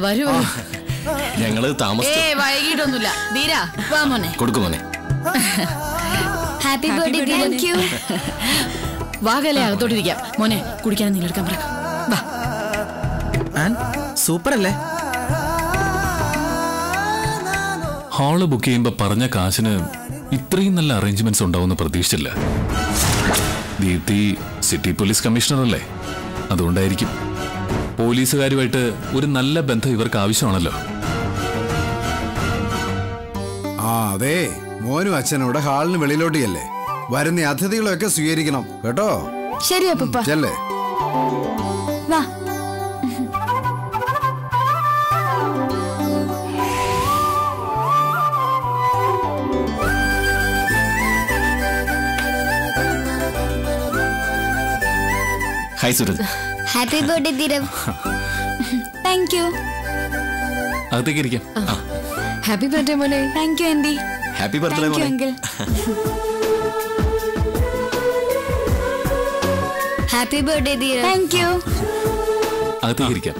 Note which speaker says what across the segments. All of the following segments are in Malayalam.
Speaker 1: വരൂ വരൂ.
Speaker 2: ഞങ്ങള്
Speaker 1: ഏ
Speaker 2: താമസിച്ചു
Speaker 1: വൈകിട്ടൊന്നുമില്ല ധീര വാ മോനെ
Speaker 2: കൊടുക്കും മോനെ
Speaker 3: ഹാപ്പി ബർത്ത്ഡേ
Speaker 1: താങ്ക് യു വാകലെ അകത്തോട്ടിരിക്കാം മോനെ കുടിക്കാൻ നീ എടുക്കാൻ പറ വാ
Speaker 4: സൂപ്പർ അല്ലേ
Speaker 5: ഹാള് ബുക്ക് ചെയ്യുമ്പോൾ പറഞ്ഞ കാശിന് ഇത്രയും നല്ല അറേഞ്ച്മെന്റ്സ് ഉണ്ടാവുമെന്ന് പ്രതീക്ഷിച്ചില്ല ദീപ്തി സിറ്റി പോലീസ് കമ്മീഷണർ അല്ലേ അതുകൊണ്ടായിരിക്കും പോലീസുകാരുമായിട്ട് ഒരു നല്ല ബന്ധം ഇവർക്ക് ആവശ്യമാണല്ലോ
Speaker 6: ആ അതെ മോനും അച്ഛനോട് ഹാളിന് വെളിയിലോട്ട് ചെല്ലേ വരുന്ന അതിഥികളെയൊക്കെ സ്വീകരിക്കണം കേട്ടോ
Speaker 3: ശരി അപ്പൂപ്പ
Speaker 6: ചെല്ലേ
Speaker 3: വാ
Speaker 2: hi Surath
Speaker 3: happy birthday Dheerav thank you
Speaker 5: അകത്തേക്ക് ഇരിക്കാം ആ,
Speaker 3: ഹാപ്പി ബർത്ത്ഡേ മോനെ thank you aunty
Speaker 2: happy birthday
Speaker 3: thank you
Speaker 2: മോനെ
Speaker 3: uncle happy birthday Dheerav thank you
Speaker 5: അകത്തേക്ക് ഇരിക്കാം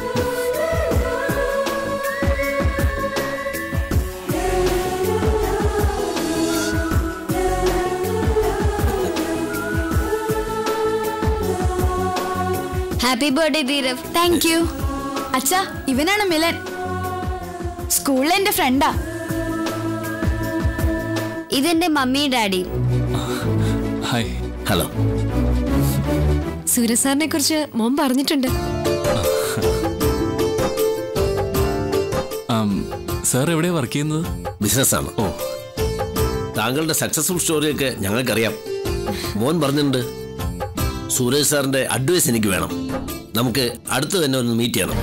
Speaker 3: happy birthday Dheerav thank you അച്ഛാ ഇവനാണ് മിലൻ സ്കൂളിലെ എന്റെ ഫ്രണ്ടാ ഇതെന്റെ mummy daddy
Speaker 5: hi
Speaker 2: hello
Speaker 7: Surya സാറിനെ കുറിച്ച് മോൻ പറഞ്ഞിട്ടുണ്ട്
Speaker 5: ആം, സാർ എവിടെയാ വർക്ക് ചെയ്യുന്നത്
Speaker 2: ബിസിനസ്സാണ്
Speaker 5: ഓ
Speaker 2: താങ്കളുടെ സക്സസ്ഫുൾ സ്റ്റോറിയൊക്കെ ഞങ്ങൾക്കറിയാം മോൻ പറഞ്ഞിട്ടുണ്ട് സുരേഷ് സാറിന്റെ അഡ്വൈസ് എനിക്ക് വേണം നമുക്ക് അടുത്ത് തന്നെ ഒന്ന് മീറ്റ് ചെയ്യണം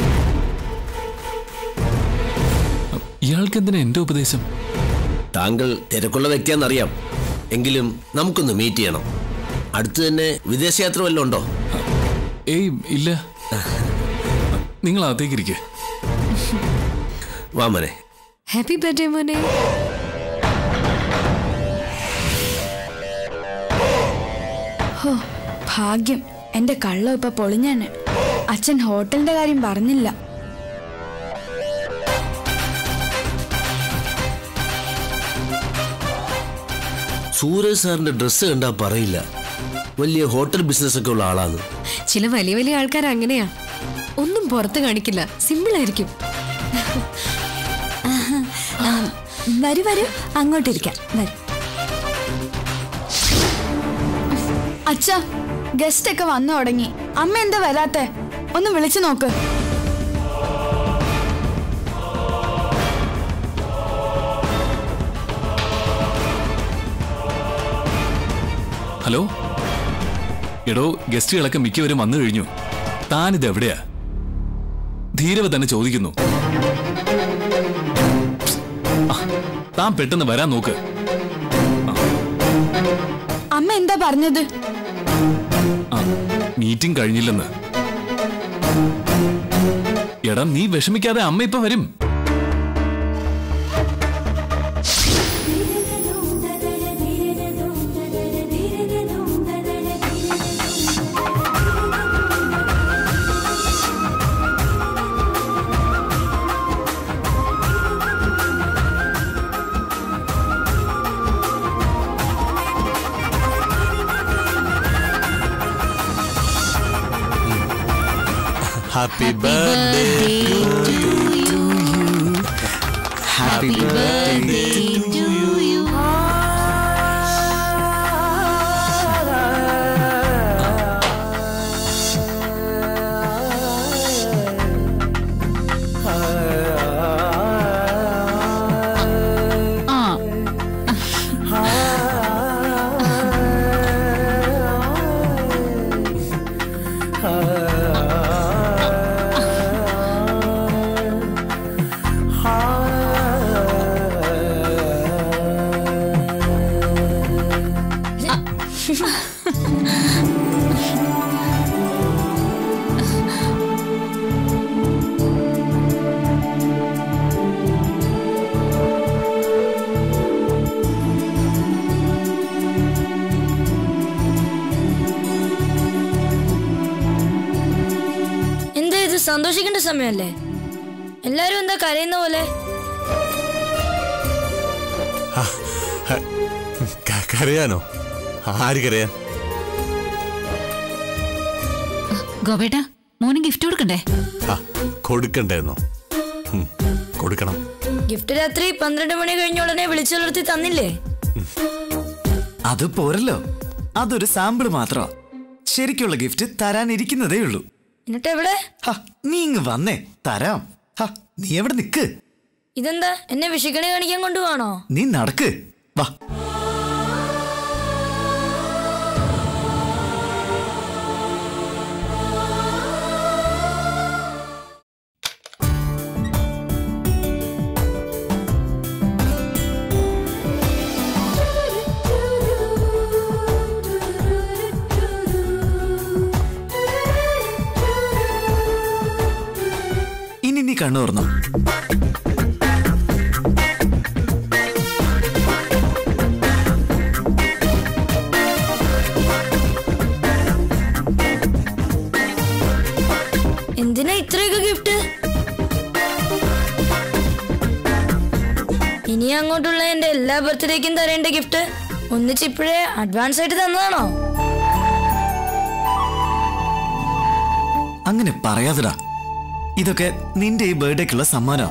Speaker 5: ഇയാൾക്ക് എന്തിനാ എന്റെ ഉപദേശം
Speaker 2: താങ്കൾ തിരക്കുള്ള വ്യക്തിയാണെന്നറിയാം എങ്കിലും നമുക്കൊന്ന് മീറ്റ് ചെയ്യണം അടുത്ത് തന്നെ വിദേശയാത്ര വല്ലതും ഉണ്ടോ
Speaker 5: ഏയ് ഇല്ല നിങ്ങൾ അകത്തേക്ക് ഇരിക്കേ
Speaker 2: വാ മോനെ
Speaker 7: ഹാപ്പി ബർത്ത്ഡേ മോനെ
Speaker 3: ഹോ ഭാഗ്യം എന്റെ കള്ളം ഇപ്പൊ പൊളിഞ്ഞാണ് അച്ഛൻ ഹോട്ടലിന്റെ കാര്യം പറഞ്ഞില്ല
Speaker 2: സൂരജ് സാറിന്റെ ഡ്രസ്സ് കണ്ടാ പറയില്ല വലിയ ഹോട്ടൽ ബിസിനസ് ഒക്കെ ഉള്ള ആളാണ്
Speaker 7: ചില വലിയ വലിയ ആൾക്കാർ അങ്ങനെയാ ഒന്നും പുറത്ത് കാണിക്കില്ല സിമ്പിൾ ആയിരിക്കും
Speaker 3: വരൂ വരൂ അങ്ങോട്ടിരിക്കാം വരൂ അച്ഛ ഗസ്റ്റ് ഒക്കെ വന്നു തുടങ്ങി അമ്മ എന്താ വരാത്തെ ഒന്ന് വിളിച്ചു നോക്ക്
Speaker 5: ഹലോ എടോ ഗസ്റ്റുകളൊക്കെ മിക്കവരും വന്നു കഴിഞ്ഞു താനിത് എവിടെയാ ധീരവ് തന്നെ ചോദിക്കുന്നു ആ, താൻ പെട്ടെന്ന് വരാൻ നോക്ക്
Speaker 3: അമ്മ എന്താ പറഞ്ഞത്
Speaker 5: ആ മീറ്റിംഗ് കഴിഞ്ഞില്ലെന്ന് എടാ നീ വിഷമിക്കാതെ അമ്മ ഇപ്പൊ വരും
Speaker 2: ഹാപ്പി ബർത്ത്ഡേ ഹാപ്പി ബർത്ത്ഡേ
Speaker 1: ആ
Speaker 8: എന്താ ഇത് സന്തോഷിക്കേണ്ട സമയമല്ലേ
Speaker 4: എല്ലാരും എന്താ കരയുന്ന പോലെ
Speaker 8: ക- കരയാനോ ആര് കരയാൻ
Speaker 9: ഗോപേട്ട മോന് ഗിഫ്റ്റ് കൊടുക്കണ്ടേ
Speaker 8: ആ കൊടുക്കണ്ടേന്നോ ഉം, കൊടുക്കണം
Speaker 4: ഗിഫ്റ്റ് രാത്രി പന്ത്രണ്ട് മണി കഴിഞ്ഞ ഉടനെ വിളിച്ചുണർത്തി തന്നില്ലേ
Speaker 10: അത് പോരല്ലോ അതൊരു സാമ്പിൾ മാത്രമാ ശരിക്കുള്ള ഗിഫ്റ്റ് തരാനിരിക്കുന്നതേ ഉള്ളൂ
Speaker 4: എന്നിട്ട് എവിടെ
Speaker 10: ഹ, നീ ഇങ്ങ് വന്നേ തരാം ഹ, നീ എവിടെ നിക്ക്
Speaker 4: ഇതെന്താ എന്നെ വിഷിക്കണി കാണിക്കാൻ കൊണ്ടുപോകണോ
Speaker 10: നീ നടക്ക് വാ ഇനി നീ കണ്ണു തുറന്നോ
Speaker 4: എന്തിനാ ഇത്രയൊക്കെ ഗിഫ്റ്റ് ഇനി അങ്ങോട്ടുള്ള എന്റെ എല്ലാ ബർത്ത്ഡേക്കും തരേണ്ട ഗിഫ്റ്റ് ഒന്നിച്ചിപ്പോഴേ അഡ്വാൻസ് ആയിട്ട് തന്നതാണോ
Speaker 10: അങ്ങനെ പറയാതെടാ ഇതൊക്കെ നിന്റെ ഈ ബർത്ത്ഡേക്കുള്ള സമ്മാനം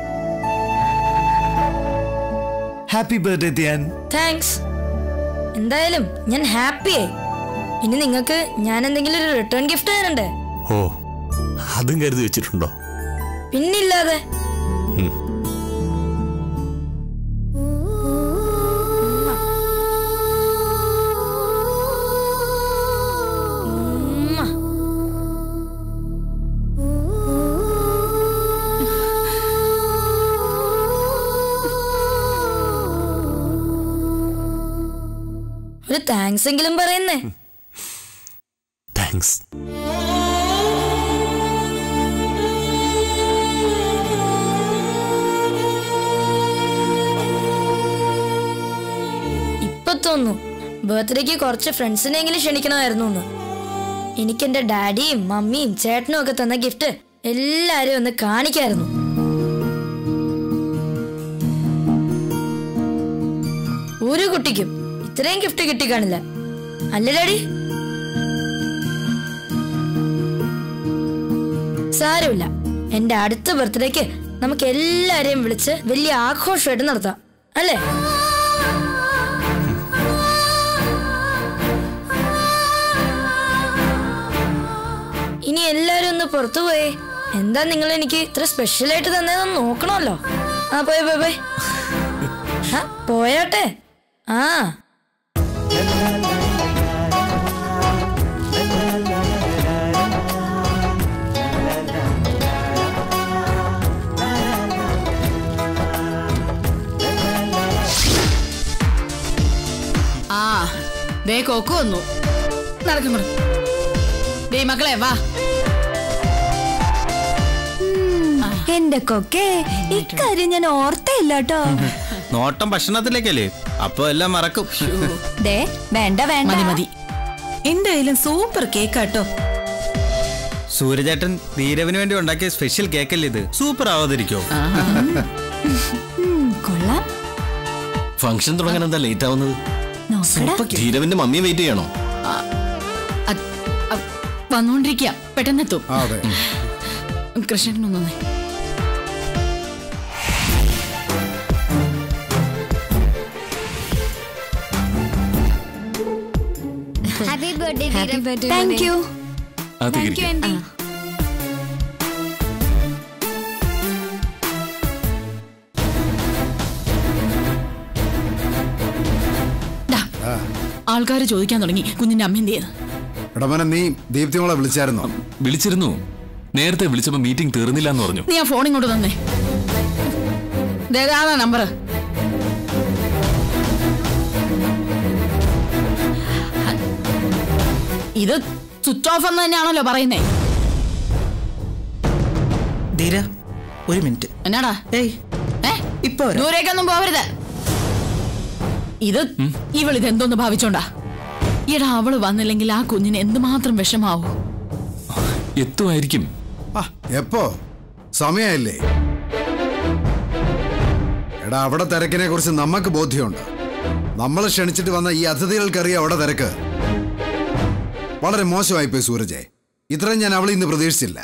Speaker 10: ഹാപ്പി ബർത്ത്ഡേ ധ്യാൻ
Speaker 4: താങ്ക്സ് എന്തായാലും ഞാൻ ഹാപ്പിയായി ഇനി നിങ്ങൾക്ക് ഞാൻ എന്തെങ്കിലും ഒരു റിട്ടേൺ ഗിഫ്റ്റ് തരണ്ടേ
Speaker 8: ഓ അതും കരുതി വെച്ചിട്ടുണ്ടോ
Speaker 4: പിന്നില്ലാതെ ഉമ്മ. ഒരു താങ്ക്സ് എങ്കിലും പറയുന്നേ
Speaker 8: താങ്ക്സ്
Speaker 4: ഇപ്പൊ തോന്നുന്നു ബർത്ത്ഡേക്ക് കുറച്ച് ഫ്രണ്ട്സിനെങ്കിലും ക്ഷണിക്കണമായിരുന്നു എന്ന് എനിക്ക് എന്റെ ഡാഡിയും മമ്മിയും ചേട്ടനും ഒക്കെ തന്ന ഗിഫ്റ്റ് എല്ലാരും ഒന്ന് കാണിക്കായിരുന്നു ഒരു കുട്ടിക്കും ഇത്രയും ഗിഫ്റ്റ് കിട്ടി കാണില്ല അല്ലേ ഡാഡി സാരമില്ല എന്റെ അടുത്ത ബർത്ത്ഡേക്ക് നമുക്ക് എല്ലാരെയും വിളിച്ച് വലിയ ആഘോഷമായിട്ട് നടത്താം അല്ലേ ഇനി എല്ലാരും ഒന്ന് പുറത്തു പോയേ എന്താ നിങ്ങൾ എനിക്ക് ഇത്ര സ്പെഷ്യൽ ആയിട്ട് തന്നതെന്ന് നോക്കണമല്ലോ ആ പോയി പോയി പോയി ആ, പോയാട്ടെ ആ
Speaker 1: ആ ദേ കൊക്കു വന്നു നടക്കും കൂടെ ദേ മക്കളെ വാ
Speaker 3: എന്റെ കൊക്കെ ഇക്കാര്യം ഞാൻ ഓർത്തയില്ല കേട്ടോ
Speaker 11: നോട്ടം ഭക്ഷണത്തിലേക്കല്ലേ അപ്പൊ എല്ലാം മറക്കും
Speaker 3: ദേ വേണ്ട വേണ്ട
Speaker 1: മതി മതി
Speaker 12: എന്തായാലും സൂപ്പർ കേക്കാട്ടോ
Speaker 11: സൂര്യചേട്ടൻ ധീരവിന് വേണ്ടി ഉണ്ടാക്കിയ സ്പെഷ്യൽ കേക്കല്ലേ ഇത് സൂപ്പർ ആവാതിരിക്കോ
Speaker 3: ഉം, കൊള്ളാം
Speaker 2: ഫംഗ്ഷൻ തുടങ്ങാൻ എന്താ ലേറ്റ് ആവുന്നത്
Speaker 3: നോക്കടാ
Speaker 2: ധീരവിന്റെ മമ്മിയെ വെയിറ്റ് ചെയ്യണോ
Speaker 1: അത്- അത് വന്നുകൊണ്ടിരിക്കുക പെട്ടെന്നെത്തും
Speaker 6: ആ, അതെ
Speaker 1: കൃഷ്ണനൊന്നു
Speaker 3: ഹാപ്പി ബർത്ത്ഡേ താങ്ക് യു
Speaker 5: അത്
Speaker 3: താങ്ക് യു ആന്റി
Speaker 1: ആൾക്കാർ ചോദിക്കാൻ തുടങ്ങി കുഞ്ഞിന്റെ അമ്മ എന്ത് ചെയ്യുന്നു
Speaker 6: എടമനെ നീ ദീപ്തിമോളെ വിളിച്ചായിരുന്നോ
Speaker 5: വിളിച്ചിരുന്നു നേരത്തെ വിളിച്ചപ്പോ മീറ്റിംഗ് തീർന്നില്ല എന്ന് പറഞ്ഞു
Speaker 1: നീ ആ ഫോൺ ഇങ്ങോട്ട് തന്നെ ദേതാ നമ്പർ ഇത് സ്വിച്ച് ഓഫ് എന്ന് തന്നെയാണല്ലോ പറയുന്നേ
Speaker 12: ധീര ഒരു മിനിറ്റ്
Speaker 1: എന്നാടാ
Speaker 12: ഏയ്
Speaker 1: ഏ
Speaker 12: ഇപ്പൊ വരാം.
Speaker 1: ദൂരേക്കൊന്നും പോവരുത് ഇത് ഇവളിത് എന്തോന്ന് ഭാവിച്ചോണ്ടാ എടാ അവള് വന്നില്ലെങ്കിൽ ആ കുഞ്ഞിന് എന്തുമാത്രം വിഷമാവൂ
Speaker 5: എത്തുമായിരിക്കും
Speaker 6: ആ എപ്പോ സമയമായില്ലേ എടാ അവിടെ തിരക്കിനെ കുറിച്ച് നമുക്ക് ബോധ്യമുണ്ട് നമ്മൾ ക്ഷണിച്ചിട്ട് വന്ന ഈ അതിഥികൾക്കറിയാം അവിടെ തിരക്ക് വളരെ മോശമായിപ്പോയി സൂരജെ ഇത്രയും ഞാൻ അവളിൽ ഇന്ന് പ്രതീക്ഷിച്ചില്ല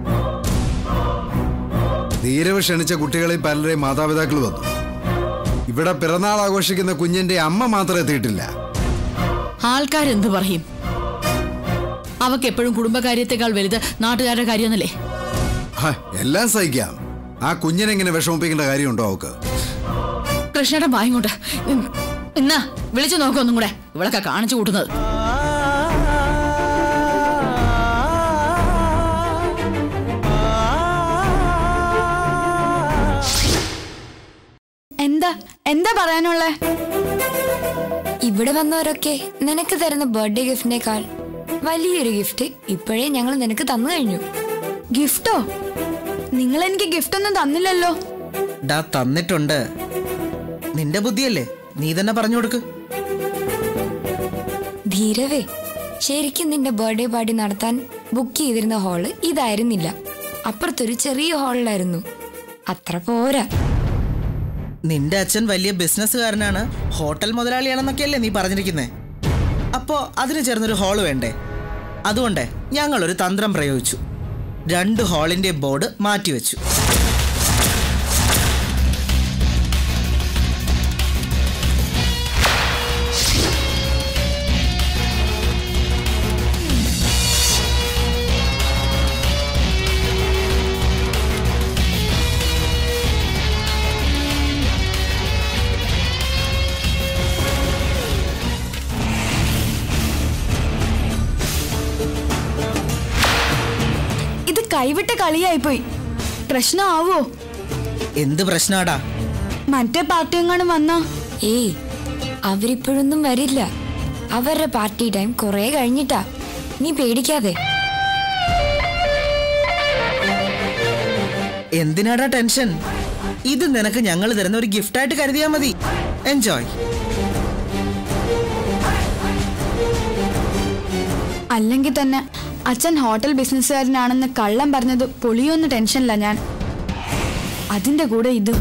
Speaker 6: ധീരവ് ക്ഷണിച്ച കുട്ടികളിൽ പലരെയും മാതാപിതാക്കൾ വന്നു ഇവിടെ പിറന്നാൾ ആഘോഷിക്കുന്ന കുഞ്ഞിന്റെ അമ്മ മാത്രം എത്തിയിട്ടില്ല
Speaker 1: ആൾക്കാരെന്ത് പറയും അവക്ക് എപ്പോഴും കുടുംബകാര്യത്തെക്കാൾ വലുത് നാട്ടുകാരുടെ കാര്യമെന്നല്ലേ
Speaker 6: ഹ, എല്ലാം സഹിക്കാം ആ കുഞ്ഞിനെങ്ങനെ വിഷമിപ്പിക്കേണ്ട കാര്യമുണ്ടോ അവക്ക്
Speaker 1: കൃഷ്ണയുടെ വായിങ്ങോട്ട് എന്നാ വിളിച്ചു നോക്കും ഒന്നും കൂടെ ഇവളൊക്കെ കാണിച്ചു കൂട്ടുന്നത്
Speaker 3: എന്താ എന്താ പറയാനുള്ളേ
Speaker 4: ഇവിടെ വന്നവരൊക്കെ നിനക്ക് തരുന്ന ബർത്ത്ഡേ ഗിഫ്റ്റിനേക്കാൾ വലിയൊരു ഗിഫ്റ്റ് ഇപ്പോഴേ ഞങ്ങൾ നിനക്ക് തന്നു കഴിഞ്ഞു
Speaker 3: ഗിഫ്റ്റോ നിങ്ങൾ എനിക്ക് ഗിഫ്റ്റ് ഒന്നും തന്നില്ലല്ലോ
Speaker 12: ഡാ തന്നിട്ടുണ്ട് നിന്റെ ബുദ്ധിയല്ലേ നീ തന്നെ പറഞ്ഞു കൊടുക്ക്
Speaker 4: ധീരവേ ശരിക്കും നിന്റെ ബർത്ത്ഡേ പാർട്ടി നടത്താൻ ബുക്ക് ചെയ്തിരുന്ന ഹാള് ഇതായിരുന്നില്ല അപ്പുറത്തൊരു ചെറിയ ഹാളിലായിരുന്നു അത്ര പോരാ
Speaker 12: നിന്റെ അച്ഛൻ വലിയ ബിസിനസ്സുകാരനാണ് ഹോട്ടൽ മുതലാളിയാണെന്നൊക്കെയല്ലേ നീ പറഞ്ഞിരിക്കുന്നേ അപ്പോ അതിന് ചേർന്നൊരു ഹാള് വേണ്ടേ അതുകൊണ്ട് ഞങ്ങൾ ഒരു തന്ത്രം പ്രയോഗിച്ചു രണ്ട് ഹാളിന്റെ ബോർഡ് മാറ്റിവെച്ചു
Speaker 3: ഇത് കൈവിട്ട കളിയായിപ്പോയി പ്രശ്നമാവോ
Speaker 12: എന്ത് പ്രശ്നാടാ
Speaker 3: മറ്റേ പാർട്ടി എങ്ങാനും വന്നാ
Speaker 4: ഏയ് അവരിപ്പോഴൊന്നും വരില്ല അവരുടെ പാർട്ടി ടൈം കുറെ കഴിഞ്ഞിട്ടാ നീ പേടിക്കാതെ
Speaker 12: എന്തിനാടാ ടെൻഷൻ ഇത് നിനക്ക് ഞങ്ങൾ തരുന്ന ഒരു ഗിഫ്റ്റായിട്ട് കരുതിയാ മതി എൻജോയ്
Speaker 3: അല്ലെങ്കിൽ തന്നെ അച്ഛൻ ഹോട്ടൽ ബിസിനസ്സുകാരനാണെന്ന് കള്ളം പറഞ്ഞത് പൊളിയൊന്നും ടെൻഷനില്ല ഞാൻ അതിന്റെ കൂടെ ഇതും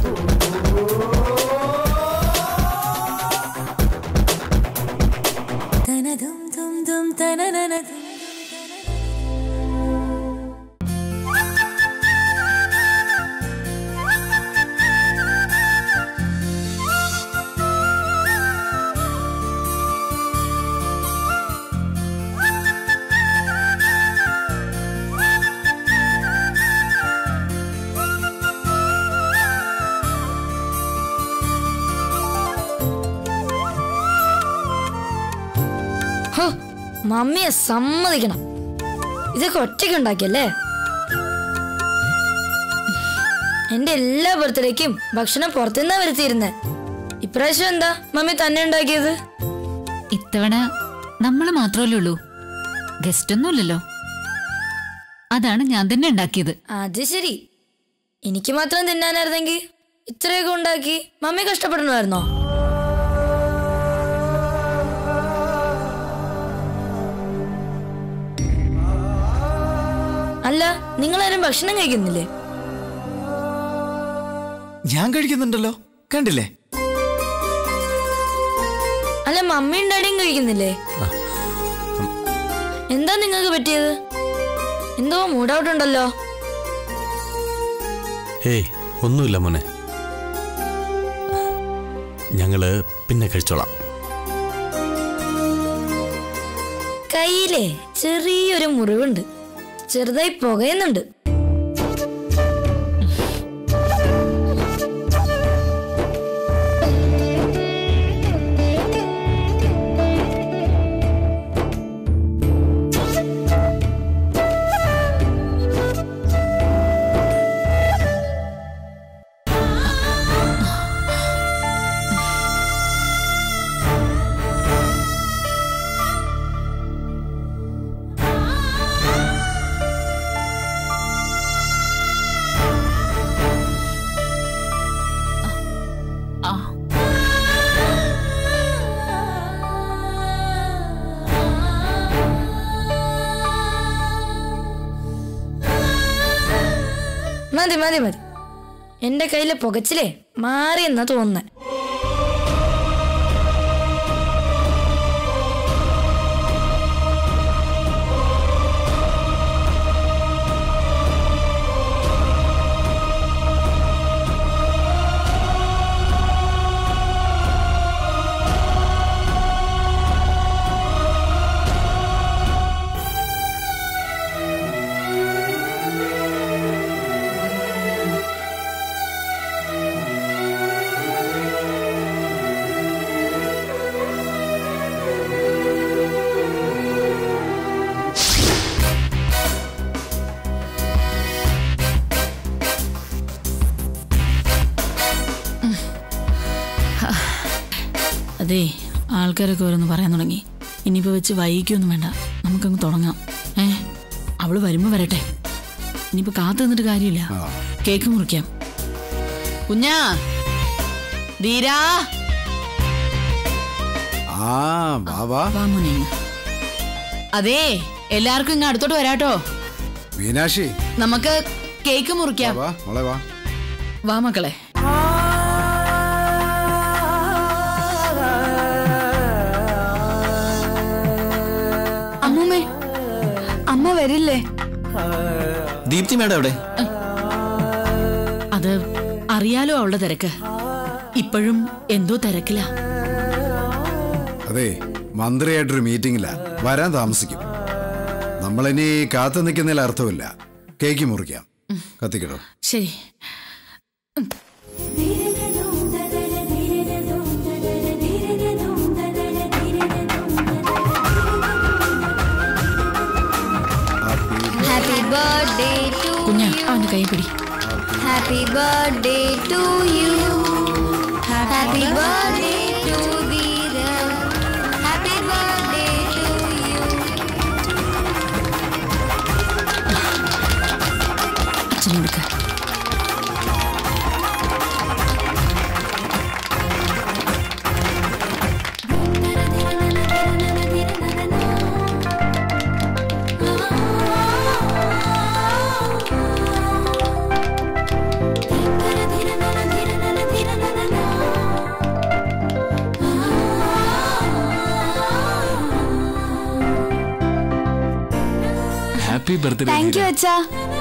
Speaker 4: ഹോ, മമ്മിയെ സമ്മതിക്കണം ഇതൊക്കെ ഒറ്റയ്ക്ക് ഉണ്ടാക്കിയല്ലേ എന്റെ എല്ലാ ബർത്ത്ഡേക്കും ഭക്ഷണം പുറത്തുനിന്നാ വരുത്തിയിരുന്നേ ഇപ്രാവശ്യം എന്താ മമ്മി തന്നെ ഉണ്ടാക്കിയത്
Speaker 9: ഇത്തവണ നമ്മൾ മാത്രമല്ലേ ഉള്ളൂ ഗസ്റ്റ് ഒന്നുമില്ലല്ലോ അതാണ് ഞാൻ തന്നെ ഉണ്ടാക്കിയത്
Speaker 4: അത് ശരി എനിക്ക് മാത്രം തിന്നാനായിരുന്നെങ്കിൽ ഇത്രയൊക്കെ ഉണ്ടാക്കി മമ്മി കഷ്ടപ്പെടണമായിരുന്നോ അല്ല നിങ്ങളാരും ഭക്ഷണം കഴിക്കുന്നില്ലേ
Speaker 10: ഞാൻ കഴിക്കുന്നുണ്ടല്ലോ കണ്ടില്ലേ
Speaker 4: അല്ല മമ്മിയും ഡാഡിയും കഴിക്കുന്നില്ലേ എന്താ നിങ്ങൾക്ക് പറ്റിയത് എന്തോ മൂഡ് ഔട്ട് ഉണ്ടല്ലോ
Speaker 8: ഏയ് ഒന്നുമില്ല മോനെ ഞങ്ങള് പിന്നെ കഴിച്ചോളാം
Speaker 4: കയ്യിലെ ചെറിയൊരു മുറിവുണ്ട് ചെറുതായി പുകയുന്നുണ്ട് മതി മതി മതി എന്റെ കയ്യിലെ പുകച്ചിലേ മാറിയെന്നാ തോന്നുന്നേ
Speaker 1: അതെ ആൾക്കാരൊക്കെ ഓരോന്ന് പറയാൻ തുടങ്ങി ഇനിയിപ്പോ വെച്ച് വൈകിക്കൊന്നും വേണ്ട നമുക്കങ്ങ് തുടങ്ങാം ഏ അവള് വരുമ്പോ വരട്ടെ ഇനിയിപ്പോ കാത്തു നിന്നിട്ട് കാര്യമില്ല കേക്ക് മുറിക്കാം കുഞ്ഞാ ധീരാ
Speaker 6: ആ വാ വാ
Speaker 1: വാ മോനെ ഇങ്ങ്. അതെ എല്ലാവർക്കും ഇങ്ങ് അടുത്തോട്ട് വരാട്ടോ
Speaker 6: മീനാക്ഷി
Speaker 1: നമുക്ക് കേക്ക് മുറിക്കാം
Speaker 6: വാ മോളെ വാ
Speaker 1: വാ മക്കളെ
Speaker 3: അമ്മൂമ്മേ അമ്മ വരില്ലേ
Speaker 10: ദീപ്തി മേഡം എവിടെ
Speaker 1: അത് അറിയാലോ അവളുടെ തിരക്ക് ഇപ്പോഴും എന്തോ തിരക്കില
Speaker 6: അതെ മന്ത്രിയായിട്ടൊരു മീറ്റിംഗില്ല വരാൻ താമസിക്കും നമ്മളിനി കാത്തു നിൽക്കുന്നതിൽ അർത്ഥമില്ല കേക്ക് മുറിക്കാം കത്തിക്കടോ
Speaker 1: ശരി
Speaker 3: ഹാപ്പി ബർത്ത്ഡേ ടു
Speaker 1: കുഞ്ഞ അവന്റെ കൈ പിടി
Speaker 3: happy birthday to you happy birthday to Veera happy birthday to you
Speaker 1: അച്ഛനെ എടുക്ക
Speaker 5: ഹാപ്പി ബർത്ത്ഡേ
Speaker 3: താങ്ക് യു അച്ഛാ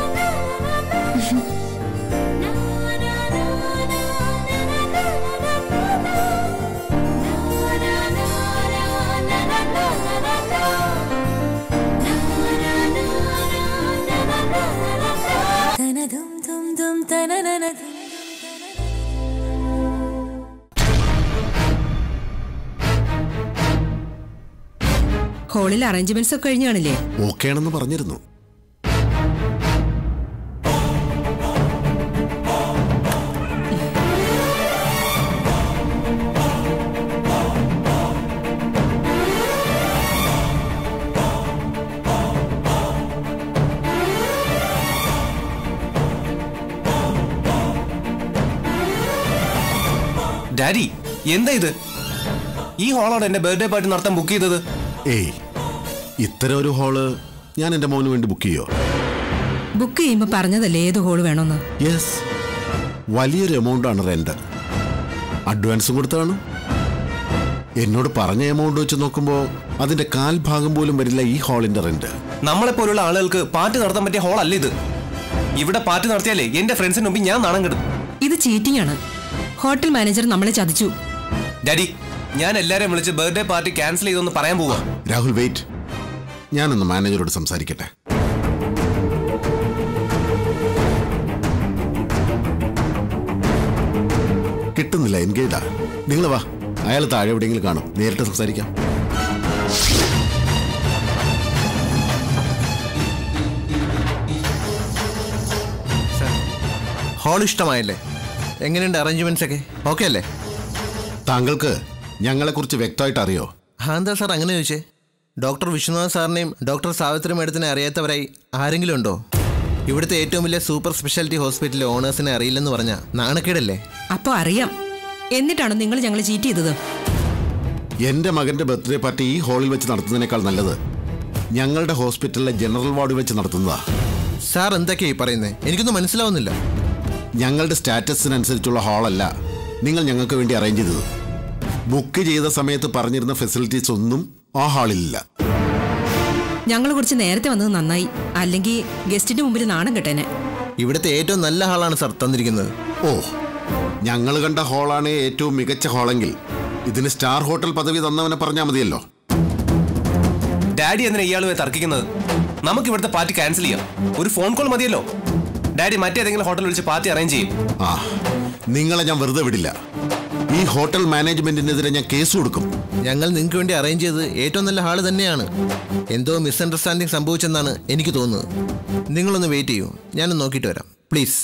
Speaker 13: ഹോളിൽ അറേഞ്ച്മെന്റ്സ് ഒക്കെ കഴിഞ്ഞു കാണില്ലേ
Speaker 14: ഓക്കെ ആണെന്ന് പറഞ്ഞിരുന്നു
Speaker 11: ഡാഡി എന്താ ഇത് ഈ ഹോളാണ് എന്റെ ബർത്ത്ഡേ പാർട്ടി നടത്താൻ ബുക്ക് ചെയ്തത്
Speaker 14: ഏയ് ഇത്തരം ഒരു ഹാള് ഞാൻ എൻ്റെ മോന് വേണ്ടി ബുക്ക് ചെയ്യോ
Speaker 13: ബുക്ക് ചെയ്യുമ്പോ പറഞ്ഞതല്ലേ ഏത് ഹോള് വേണമെന്ന്
Speaker 14: യെസ് വലിയൊരു എമൗണ്ട് ആണ് റെന്റ് അഡ്വാൻസും കൊടുത്താണ് എന്നോട് പറഞ്ഞ എമൗണ്ട് വെച്ച് നോക്കുമ്പോൾ അതിന്റെ കാൽ ഭാഗം പോലും വരില്ല ഈ ഹാളിന്റെ റെന്റ്
Speaker 11: നമ്മളെ പോലുള്ള ആളുകൾക്ക് പാർട്ടി നടത്താൻ പറ്റിയ ഹോൾ അല്ല ഇത് ഇവിടെ പാർട്ടി നടത്തിയാലേ എന്റെ ഫ്രണ്ട്സിന് മുമ്പ് ഞാൻ നാണം കെടും
Speaker 13: ഇത് ചീറ്റിംഗ് ആണ് ഹോട്ടൽ മാനേജർ നമ്മളെ ചതിച്ചു
Speaker 11: ഡാഡി ഞാൻ എല്ലാരെയും വിളിച്ച് ബർത്ത്ഡേ പാർട്ടി ക്യാൻസൽ ചെയ്തൊന്ന് പറയാൻ പോവാ
Speaker 14: രാഹുൽ വെയിറ്റ് ഞാനൊന്ന് മാനേജറോട് സംസാരിക്കട്ടെ കിട്ടുന്നില്ല എൻഗേജാ നിങ്ങൾ വാ അയാൾ താഴെ എവിടെയെങ്കിലും കാണും നേരിട്ട് സംസാരിക്കാം
Speaker 11: ഹോൾ ഇഷ്ടമായല്ലേ എങ്ങനെയുണ്ട് അറേഞ്ച്മെന്റ്സ് ഒക്കെ ഓക്കെ അല്ലേ
Speaker 14: താങ്കൾക്ക് ഞങ്ങളെക്കുറിച്ച് വ്യക്തമായിട്ട് അറിയോ
Speaker 11: ആ എന്താ സാർ അങ്ങനെ ചോദിച്ചേ ഡോക്ടർ വിശ്വനാഥ് സാറിനെയും ഡോക്ടർ സാവിത്രി മേഡത്തിനെ അറിയാത്തവരായി ആരെങ്കിലും ഉണ്ടോ ഇവിടുത്തെ ഏറ്റവും വലിയ സൂപ്പർ സ്പെഷ്യാലിറ്റി ഹോസ്പിറ്റലിലെ ഓണേഴ്സിനെ അറിയില്ലെന്ന് പറഞ്ഞ നാണക്കേടല്ലേ
Speaker 13: അപ്പൊ അറിയാം എന്നിട്ടാണോ നിങ്ങൾ ഞങ്ങൾ ചീറ്റ് ചെയ്തത്
Speaker 14: എന്റെ മകന്റെ ബർത്ത്ഡേ പാർട്ടി ഈ ഹാളിൽ വെച്ച് നടത്തുന്നതിനേക്കാൾ നല്ലത് ഞങ്ങളുടെ ഹോസ്പിറ്റലിലെ ജനറൽ വാർഡിൽ വെച്ച് നടത്തുന്നതാ
Speaker 11: സാർ എന്തൊക്കെയായി പറയുന്നത് എനിക്കൊന്നും മനസ്സിലാവുന്നില്ല
Speaker 14: ഞങ്ങളുടെ സ്റ്റാറ്റസിനനുസരിച്ചുള്ള ഹാളല്ല നിങ്ങൾ ഞങ്ങൾക്ക് വേണ്ടി അറേഞ്ച് ചെയ്തത് ബുക്ക് ചെയ്ത സമയത്ത് പറഞ്ഞിരുന്ന ഫെസിലിറ്റീസ് ഒന്നും ആ ഹാളിലില്ല
Speaker 13: ഞങ്ങൾ കുറച്ച് നേരത്തെ വന്നത് നന്നായി അല്ലെങ്കിൽ ഗസ്റ്റിന്റെ മുമ്പിൽ നാണം കെട്ടേനെ
Speaker 11: ഇവിടുത്തെ ഏറ്റവും നല്ല ഹാളാണ് സാർ തന്നിരിക്കുന്നത്
Speaker 14: ഓ ഞങ്ങൾ കണ്ട ഹാളാണ് ഏറ്റവും മികച്ച ഹാളെങ്കിൽ ഇതിന് സ്റ്റാർ ഹോട്ടൽ പദവി തന്നവനെ പറഞ്ഞാൽ മതിയല്ലോ
Speaker 15: ഡാഡി എന്തിനാ ഇയാളുമായി തർക്കിക്കുന്നത് നമുക്ക് ഇവിടുത്തെ പാർട്ടി ക്യാൻസൽ ചെയ്യാം ഒരു ഫോൺ കോൾ മതിയല്ലോ ഡാഡി മറ്റേതെങ്കിലും ഹോട്ടൽ വിളിച്ച് പാർട്ടി അറേഞ്ച് ചെയ്യും
Speaker 14: ആ നിങ്ങളെ ഞാൻ വെറുതെ വിടില്ല ഈ ഹോട്ടൽ മാനേജ്മെന്റിനെതിരെ ഞാൻ കേസ് കൊടുക്കും
Speaker 11: ഞങ്ങൾ നിങ്ങൾക്ക് വേണ്ടി അറേഞ്ച് ചെയ്തത് ഏറ്റവും നല്ല ഹാള് തന്നെയാണ് എന്തോ മിസ്അണ്ടർസ്റ്റാൻഡിങ് സംഭവിച്ചെന്നാണ് എനിക്ക് തോന്നുന്നത് നിങ്ങളൊന്ന് വെയിറ്റ് ചെയ്യൂ ഞാനൊന്ന് നോക്കിയിട്ട് വരാം പ്ലീസ്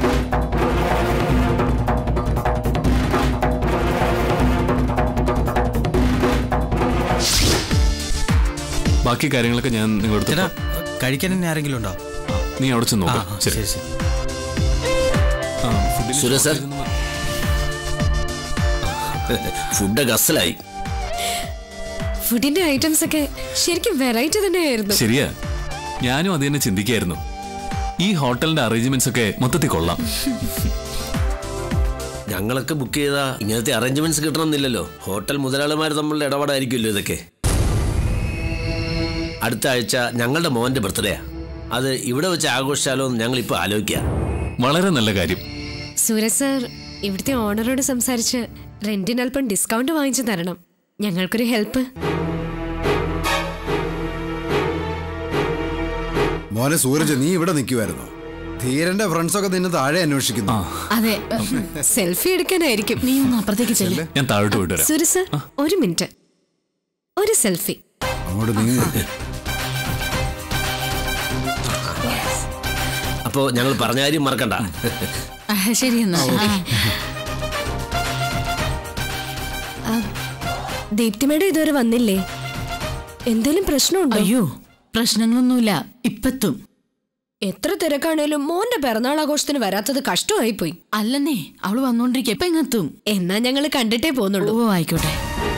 Speaker 5: ബാക്കി കാര്യങ്ങളൊക്കെ ഞാൻ നിങ്ങളോട്
Speaker 8: കഴിക്കാൻ തന്നെ ആരെങ്കിലും ഉണ്ടോ
Speaker 5: നീ അവിടെ ചെന്ന്
Speaker 8: ആ,
Speaker 5: നോക്കാം ശരി
Speaker 8: ശരി.
Speaker 5: ആ, ഫുഡിന്
Speaker 2: സുരേഷ് സാർ
Speaker 5: ഷോർട്ടേജ്
Speaker 2: ഫുഡൊക്കെ അസലായി
Speaker 7: ഫുഡിന്റെ ഐറ്റംസ് ഒക്കെ ശരിക്കും വെറൈറ്റി തന്നെയായിരുന്നു
Speaker 5: ശരിയാ ഞാനും അത് തന്നെ ചിന്തിക്കായിരുന്നു ഈ ഹോട്ടലിന്റെ അറേഞ്ച്മെന്റ്സ് ഒക്കെ മൊത്തത്തിൽ കൊള്ളാം
Speaker 2: ഞങ്ങളൊക്കെ ബുക്ക് ചെയ്ത ഇങ്ങനത്തെ അറേഞ്ച്മെന്റ്സ് കിട്ടണമെന്നില്ലല്ലോ ഹോട്ടൽ മുതലാളിമാർ തമ്മിലുള്ള ഇടപാടായിരിക്കുമല്ലോ ഇതൊക്കെ അടുത്ത ആഴ്ച ഞങ്ങളുടെ മോന്റെ ബർത്ത്ഡേയാ അത് ഇവിടെ വെച്ച് ആഘോഷിച്ചാലോ എന്ന് ഞങ്ങൾ ഇപ്പോൾ ആലോചിക്കുക
Speaker 5: വളരെ നല്ല കാര്യം
Speaker 7: സൂരജ് സർ ഇവിടുത്തെ ഓണറോട് സംസാരിച്ച് റെന്റിന് അല്പം ഡിസ്കൗണ്ട് വാങ്ങിച്ചു തരണം ഞങ്ങൾക്കൊരു ഹെൽപ്പ്
Speaker 6: മോനെ സൂരജ് നീ ഇവിടെ നിൽക്കുമായിരുന്നു ധീരന്റെ ഫ്രണ്ട്സൊക്കെ നിന്നെ താഴെ അന്വേഷിക്കുന്നു
Speaker 1: അതെ
Speaker 7: സെൽഫി എടുക്കാനായിരിക്കും
Speaker 1: നീ ഒന്ന് അപ്പുറത്തേക്ക് ചെല്ല്
Speaker 5: ഞാൻ താഴോട്ട് പോയിട്ട് വരാം
Speaker 7: സൂരജ് സർ ഒരു മിനിറ്റ് ഒരു സെൽഫി
Speaker 6: അങ്ങോട്ട് നീങ്ങ്
Speaker 2: അപ്പോൾ ഞങ്ങൾ പറഞ്ഞ കാര്യം മറക്കണ്ട
Speaker 1: ആ, ശരി എന്നാ ആ.
Speaker 7: ദീപ്തി മേഡം ഇതുവരെ വന്നില്ലേ എന്തേലും പ്രശ്നമുണ്ടോ
Speaker 1: അയ്യോ പ്രശ്നങ്ങളൊന്നുമില്ല ഇപ്പത്തും
Speaker 7: എത്ര തിരക്കാണേലും മോന്റെ പിറന്നാൾ ആഘോഷത്തിന് വരാത്തത് കഷ്ടമായി പോയി
Speaker 1: അല്ലെന്നേ അവള് വന്നോണ്ടിരിക്കുക എപ്പ ഇങ്ങെത്തും
Speaker 7: എന്നാ ഞങ്ങൾ കണ്ടിട്ടേ പോന്നുള്ളൂ
Speaker 1: ഓ ആയിക്കോട്ടെ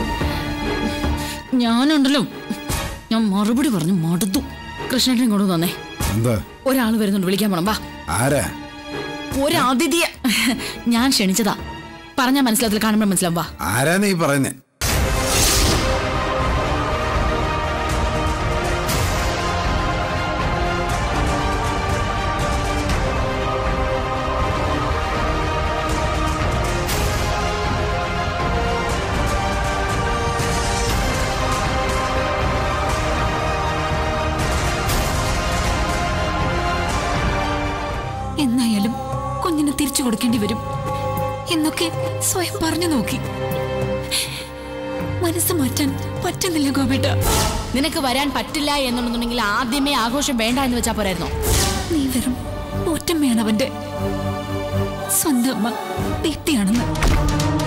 Speaker 1: ഞാനുണ്ടല്ലോ ഞാൻ മറുപടി പറഞ്ഞു മടുത്തു കൃഷ്ണനെ കൊണ്ട് വന്നേ
Speaker 6: എന്താ
Speaker 1: ഒരാൾ വരുന്നുണ്ട് വിളിക്കാൻ പോണം വാ
Speaker 6: ആരാ
Speaker 1: ഒരു അതിഥിയ ഞാൻ ക്ഷണിച്ചതാ പറഞ്ഞാ മനസ്സിലാത്തില്ല കാണുമ്പോൾ മനസ്സിലാവും വാ
Speaker 6: ആരാ നീ പറയുന്നേ
Speaker 9: എന്നായാലും കുഞ്ഞിന് തിരിച്ചു കൊടുക്കേണ്ടി വരും എന്നൊക്കെ സ്വയം പറഞ്ഞു നോക്കി മനസ്സ് മാറ്റാൻ പറ്റുന്നില്ല ഗോപേട്ട
Speaker 1: നിനക്ക് വരാൻ പറ്റില്ല എന്നുണ്ടെന്നുണ്ടെങ്കിൽ ആദ്യമേ ആഘോഷം വേണ്ട എന്ന് വെച്ചാ പോരായിരുന്നോ
Speaker 9: നീ വെറും ഒറ്റമ്മയാണ് അവന്റെ സ്വന്തം അമ്മ ദീപ്തിയാണെന്ന്